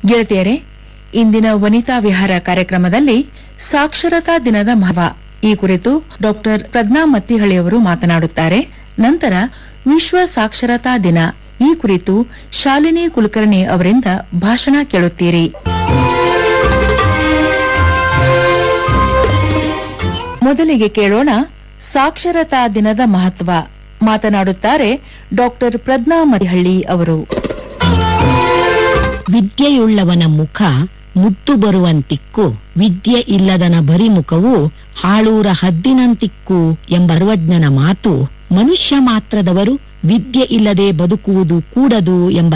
ಗೆಳತಿಯರೇ ಇಂದಿನ ವನಿತಾ ವಿಹಾರ ಕಾರ್ಯಕ್ರಮದಲ್ಲಿ ಸಾಕ್ಷರತಾ ದಿನದ ಮಹತ್ವ ಈ ಕುರಿತು ಡಾಕ್ಟರ್ ಪ್ರಜ್ಞಾ ಮತ್ತಿಹಳ್ಳಿಯವರು ಮಾತನಾಡುತ್ತಾರೆ ನಂತರ ವಿಶ್ವ ಸಾಕ್ಷರತಾ ದಿನ ಈ ಕುರಿತು ಶಾಲಿನಿ ಕುಲಕರ್ಣಿ ಅವರಿಂದ ಭಾಷಣ ಕೇಳುತ್ತೀರಿ ಮೊದಲಿಗೆ ಕೇಳೋಣ ಸಾಕ್ಷರತಾ ದಿನದ ಮಹತ್ವ ಮಾತನಾಡುತ್ತಾರೆ ಡಾಕ್ಟರ್ ಪ್ರಜ್ಞಾ ಮರಿಹಳ್ಳಿ ಅವರು ವಿದ್ಯೆಯುಳ್ಳವನ ಮುಖ ಮುತ್ತು ಬರುವಂತಿಕ್ಕು ವಿದ್ಯೆ ಇಲ್ಲದನ ಬರಿಮುಖವು ಹಾಳೂರ ಹದ್ದಿನಂತಿಕ್ಕು ಎಂಬ ಸರ್ವಜ್ಞನ ಮಾತು ಮನುಷ್ಯ ಮಾತ್ರದವರು ವಿದ್ಯೆ ಇಲ್ಲದೆ ಬದುಕುವುದು ಕೂಡದು ಎಂಬ